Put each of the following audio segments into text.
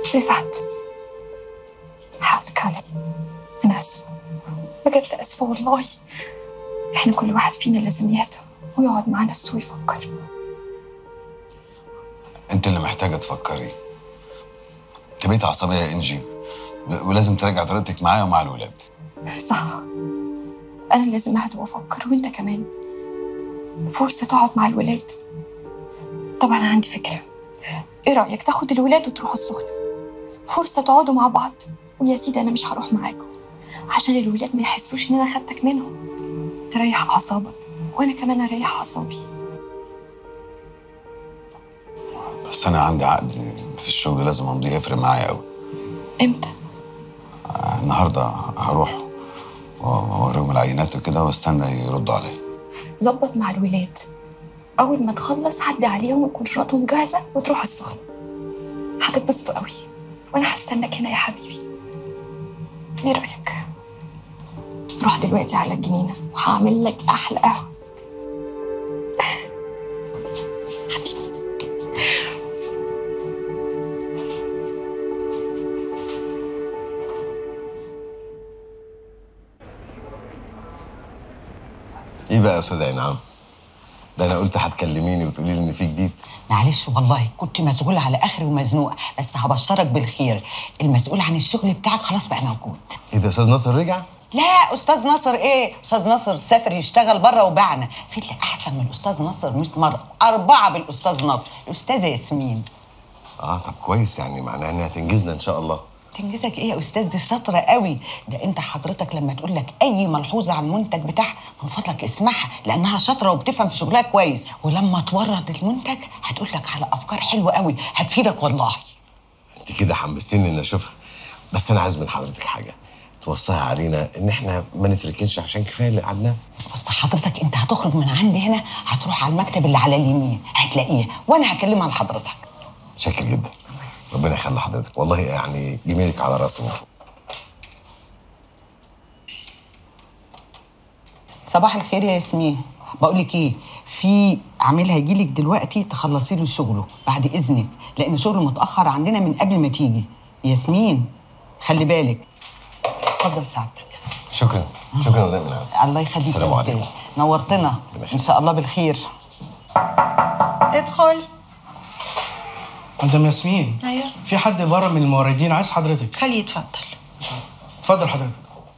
رفعت حقك علي أنا آسفة بجد آسفة والله إحنا كل واحد فينا لازم يهدى ويقعد مع نفسه ويفكر انت اللي محتاجه تفكري انت بقيت عصبيه يا انجي ولازم تراجع طريقتك معايا ومع الولاد صح أنا لازم أهدى وأفكر وأنت كمان فرصة تقعد مع الولاد طبعا أنا عندي فكرة إيه رأيك تاخد الولاد وتروحوا السخنة فرصة تقعدوا مع بعض ويا سيدي أنا مش هروح معاكم عشان الولاد ما يحسوش إن أنا خدتك منهم تريح أعصابك وأنا كمان أريح أعصابي بس انا عندي عقد في الشغل لازم امضيه يفرق معايا قوي إمتى؟ النهارده هروح واوريهم العينات وكده واستنى يردوا عليا ظبط مع الولاد أول ما تخلص عدي عليهم ويكون شنطهم جاهزة وتروحوا السخنة هتتبسطوا قوي وأنا هستناك هنا يا حبيبي إيه رأيك؟ روح دلوقتي على الجنينة وهعمل لك أحلى قهوة حبيبي ايه بقى يا استاذ عينعم ده انا قلت هتكلميني وتقولي لي ان في جديد معلش والله كنت مشغولة على آخري ومزنوقة بس هبشرك بالخير المسؤول عن الشغل بتاعك خلاص بقى موجود ايه ده يا استاذ ناصر رجع لا أستاذ ناصر إيه؟ أستاذ ناصر سافر يشتغل بره وبعنا في اللي أحسن من الأستاذ ناصر 100 مرة أربعة بالأستاذ ناصر الأستاذة ياسمين اه طب كويس يعني معناها انها تنجزنا ان شاء الله تنجزك ايه يا استاذ دي شاطره قوي ده انت حضرتك لما تقول لك اي ملحوظه عن المنتج بتاعها من فضلك اسمعها لانها شاطره وبتفهم في شغلها كويس ولما تورد المنتج هتقول لك على افكار حلوه قوي هتفيدك والله انت كده حمستني ان اشوفها بس انا عايز من حضرتك حاجه توصيها علينا ان احنا ما نتركنش عشان كفايه اللي قعدناه بص حضرتك انت هتخرج من عندي هنا هتروح على المكتب اللي على اليمين هتلاقيه وانا هكلمها لحضرتك شاكر جدا ربنا يخلي حضرتك والله يعني جميلك على راسي من فوق صباح الخير يا ياسمين بقول لك ايه في عامل هيجي لك دلوقتي تخلصي له شغله بعد اذنك لان شغله متاخر عندنا من قبل ما تيجي ياسمين خلي بالك اتفضل سعادتك شكرا شكرا والله من عندك. الله يخليك السلام يا عليكم. استاذ نورتنا ان شاء الله بالخير ادخل مدام ياسمين ايوه في حد بره من الموردين عايز حضرتك خليه يتفضل اتفضل حضرتك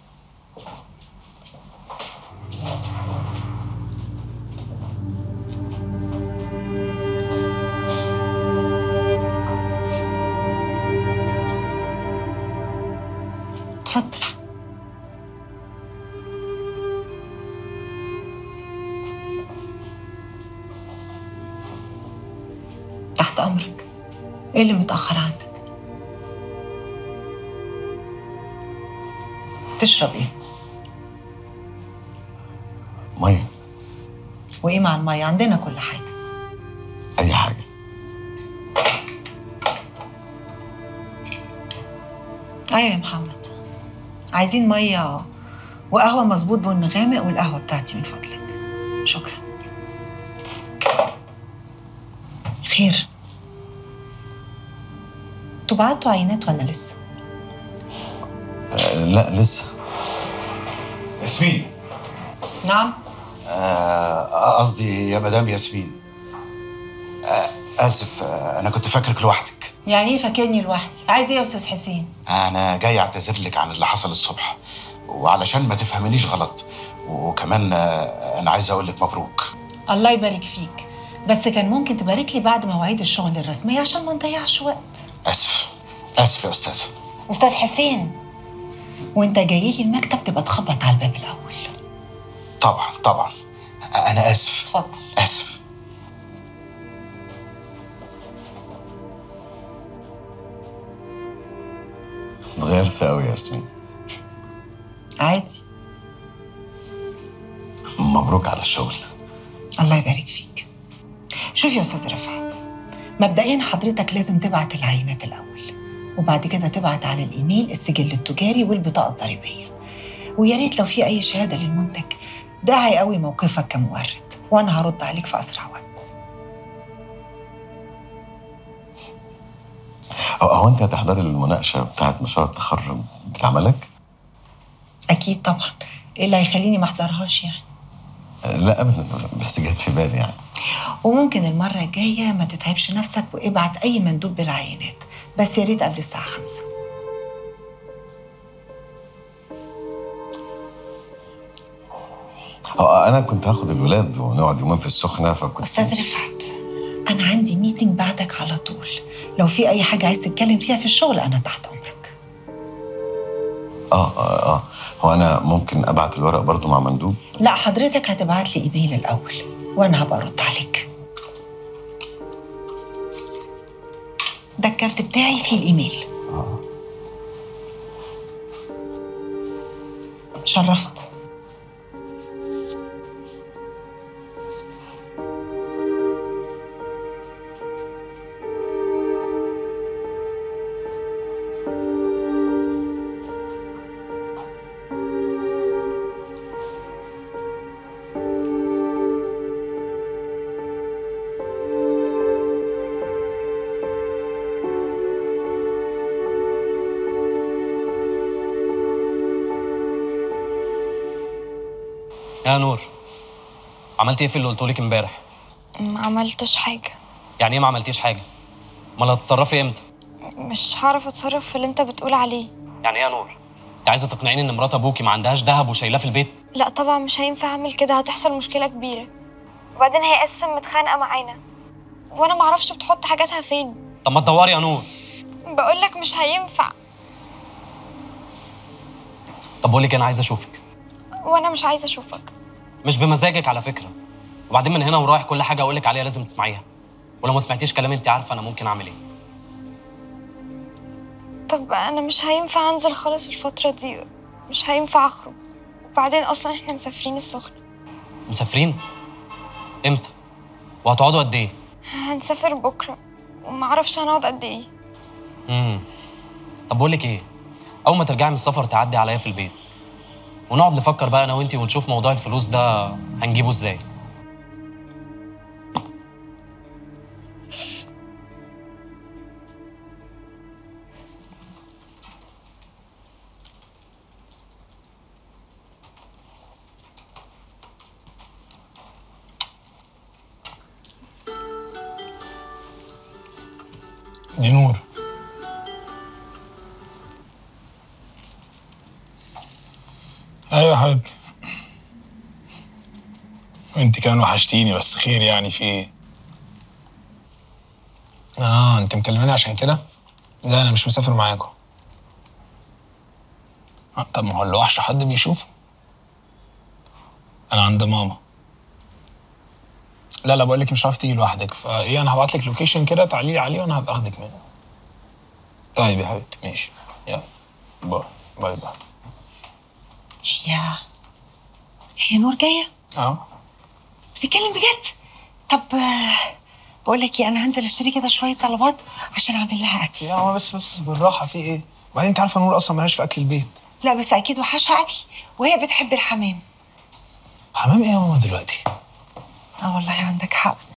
اتفضل تحت أمرك إيه اللي متأخر عندك؟ تشرب إيه؟ ميه وإيه مع المية؟ عندنا كل حاجة اي حاجه أيوة يا محمد عايزين مية وقهوة مظبوط بن غامق والقهوة بتاعتي من فضلك شكرا خير انتوا بعتوا عينات ولا لسه؟ آه لا لسه ياسمين نعم آه، قصدي يا مدام ياسمين آه، اسف آه، انا كنت فاكرك لوحدك يعني ايه فاكرني لوحدي؟ عايز ايه يا استاذ حسين؟ انا جاي اعتذر لك عن اللي حصل الصبح وعلشان ما تفهمنيش غلط وكمان آه، انا عايز اقول لك مبروك الله يبارك فيك بس كان ممكن تبارك لي بعد مواعيد الشغل الرسمية عشان ما نضيعش وقت اسف اسف يا استاذ استاذ حسين وانت جاي لي المكتب تبقى تخبط على الباب الاول طبعا طبعا انا اسف اتفضل اسف اتغيرت قوي يا ياسمين عادي مبروك على الشغل الله يبارك فيك شوف يا استاذ رفعت مبدئيا حضرتك لازم تبعت العينات الاول وبعد كده تبعت على الايميل السجل التجاري والبطاقه الضريبيه ويا ريت لو في اي شهاده للمنتج ده هيقوي موقفك كمورد وانا هرد عليك في اسرع وقت هو, هو انت هتحضري المناقشه بتاعت مشروع التخرج بتاع ملك؟ اكيد طبعا ايه اللي هيخليني ما احضرهاش يعني آه، لا ابدا بس جت في بالي يعني وممكن المره الجايه ما تتعبش نفسك وابعت اي مندوب بالعينات بس يا ريت قبل الساعه خمسة هو انا كنت هاخد الولاد ونقعد يومين في السخنه فكنت استاذ رفعت انا عندي ميتنج بعدك على طول لو في اي حاجه عايز تتكلم فيها في الشغل انا تحت امرك اه اه اه هو انا ممكن ابعت الورق برضو مع مندوب لا حضرتك هتبعت لي ايميل الاول وانا هبقى ارد عليك ده الكارت بتاعي فيه الايميل شرفت يا نور عملت ايه في اللي قلته لك امبارح ما عملتش حاجة يعني ايه ما عملتيش حاجه امال هتتصرفي امتى مش هعرف اتصرف في اللي انت بتقول عليه يعني ايه يا نور انت عايزه تقنعيني ان مرات ابوكي ما عندهاش ذهب وشايلاه في البيت لا طبعا مش هينفع اعمل كده هتحصل مشكلة كبيرة وبعدين هي اساسا متخانقة معانا وانا معرفش بتحط حاجاتها فين طب ما تدوري يا نور بقولك مش هينفع طب بقول لك انا عايز اشوفك وانا مش عايزة اشوفك مش بمزاجك على فكره وبعدين من هنا ورايح كل حاجه اقول لك عليها لازم تسمعيها ولو ما سمعتيش كلامي انت عارفه انا ممكن اعمل ايه طب انا مش هينفع انزل خالص الفترة دي مش هينفع اخرج وبعدين اصلا احنا مسافرين السخنة مسافرين امتى وهتقعدوا قد ايه هنسافر بكرة ومعرفش هنقعد قد ايه امم طب بقول لك ايه اول ما ترجعي من السفر تعدي عليا في البيت ونقعد نفكر بقى انا وانتي ونشوف موضوع الفلوس ده هنجيبه ازاي دي نور ايوه يا حبيبتي انت كمان وحشتيني بس خير يعني في ايه اه انت مكلماني عشان كده لا انا مش مسافر معاكم آه طب ما هو اللي وحش حد بيشوفه انا عند ماما لا لا بقول لك مش هتعرفي تيجي لوحدك فايه انا هبعت لك لوكيشن كده تعالي لي عليه وانا هبقى اخدك منه طيب يا حبيبتي ماشي يلا باي باي باي هي هي نور جايه اه بتتكلم بجد طب آه، بقول لك ايه انا هنزل اشتري كده شويه طلبات عشان اعمل لها اكل يا ماما بس بس بالراحه في ايه وبعدين انت عارفه نور اصلا مالهاش في اكل البيت لا بس اكيد وحشها اكل وهي بتحب الحمام حمام ايه يا ماما دلوقتي اه والله عندك حق